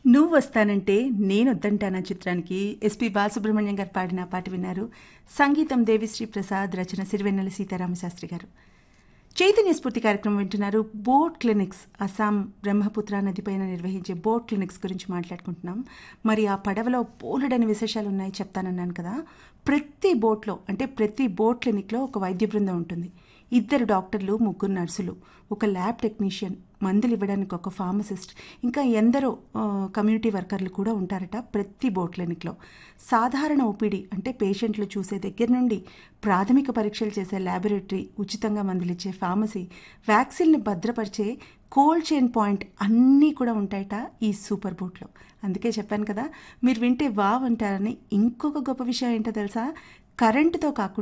నువ్వు వస్తానంటే నేను వద్దంటానా చిత్రానికి ఎస్పి బాలసుబ్రహ్మణ్యం గారు పాడిన పాట విన్నారు సంగీతం దేవిశ్రీ ప్రసాద్ రచన సిరివెన్నెల సీతారామశాస్త్రి గారు చైతన్య స్ఫూర్తి కార్యక్రమం వింటున్నారు బోట్ క్లినిక్స్ అస్సాం బ్రహ్మపుత్ర నదిపైన నిర్వహించే బోట్ క్లినిక్స్ గురించి మాట్లాడుకుంటున్నాం మరి ఆ పడవలో బోలెడని విశేషాలు ఉన్నాయి చెప్తానన్నాను కదా ప్రతి బోట్లో అంటే ప్రతి బోట్ క్లినిక్లో ఒక వైద్య బృందం ఉంటుంది ఇద్దరు డాక్టర్లు ముగ్గురు నర్సులు ఒక ల్యాబ్ టెక్నీషియన్ మందులు ఇవ్వడానికి ఒక ఫార్మసిస్ట్ ఇంకా ఎందరో ఆ, కమ్యూనిటీ వర్కర్లు కూడా ఉంటారట ప్రతి బోట్ క్లినిక్లో సాధారణ ఓపీడీ అంటే పేషెంట్లు చూసే దగ్గర నుండి ప్రాథమిక పరీక్షలు చేసే ల్యాబొరేటరీ ఉచితంగా మందులు ఇచ్చే ఫార్మసీ వ్యాక్సిన్ని భద్రపరిచే కోల్డ్ చైన్ పాయింట్ అన్నీ కూడా ఉంటాయట ఈ సూపర్ బోట్లో అందుకే చెప్పాను కదా మీరు వింటే వావ్ అంటారని ఇంకొక గొప్ప విషయం ఏంటో తెలుసా కరెంటుతో కాకుండా